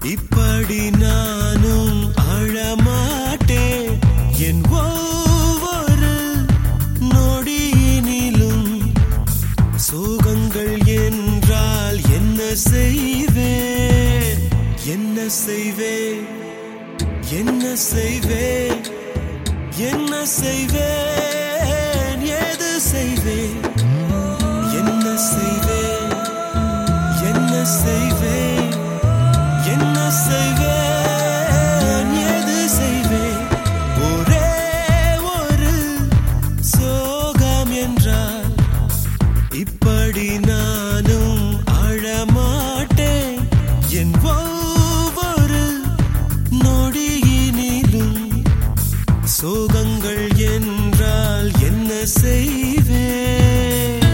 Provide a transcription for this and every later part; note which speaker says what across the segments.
Speaker 1: இப்படி நானும் அழமாட்டேன் என் ஒவ்வொரு நொடியினிலும் சோகங்கள் என்றால் என்ன செய்வேன் என்ன செய்வேன் என்ன செய்வேன் என்ன செய்வேன் ஏது செய்வேன் என்ன செய்வேன் என்ன செய்வேன் என்ன செய்வேன் ஏது செய்வேன் ஒரே ஒரு சோகம் என்றால் இப்படி நானும் அழமாட்டேன் என் ஒவ்வொரு நொடியினிலும் சோகங்கள் என்றால் என்ன செய்வேன்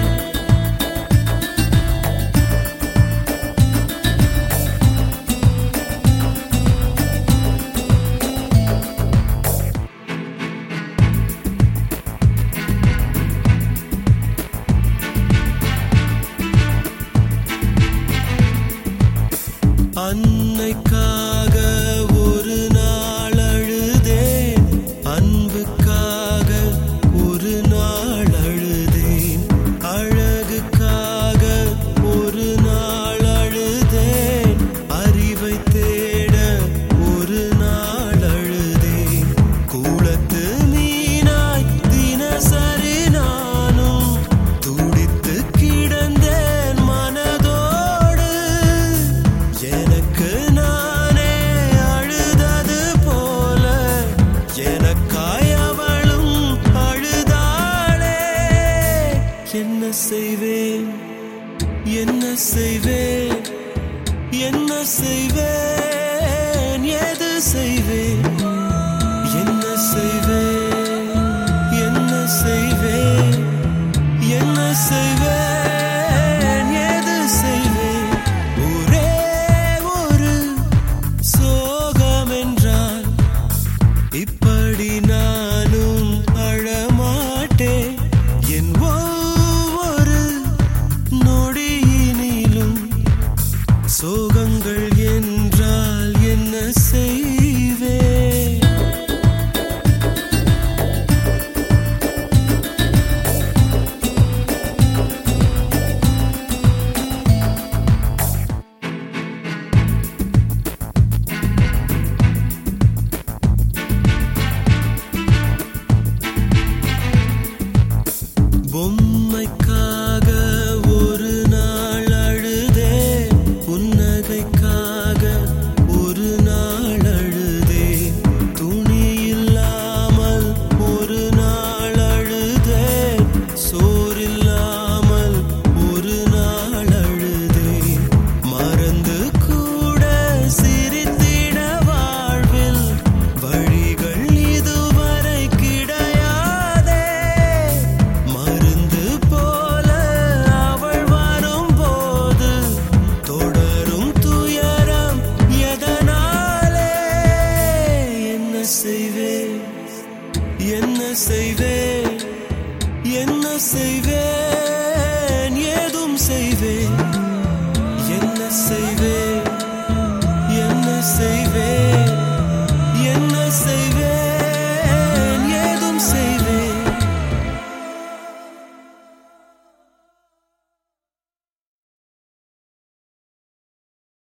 Speaker 1: அன்னைக்காக ஒரு நாள் அழுதேன் அன்புக்காக ஒரு நாள் அழுதேன் அழகுக்காக ஒரு நாள் அழுதேன் அறிவை தேட ஒரு நாள் அழுதேன் கூளத்து மீனாய் தினசரி நானும் துடித்து கிடந்தேன் மனதோடு எனக்கு நானே அழுதது போல எனக்காய் அவளும் அழுதாளே என்ன செய்வேன் என்ன செய்வேன் என்ன செய்வேன் எது செய்வேன் என்ன செய்வேன் என்ன செய்வேன் என்ன செய்வேன் எது செய்வேன் ஒரே ஒரு சோகம் என்றால் இப்படி நானும் அழமாட்டேன் என் ஒவ்வொரு நொடியினிலும் சோகங்கள் என்றால் என்ன செய்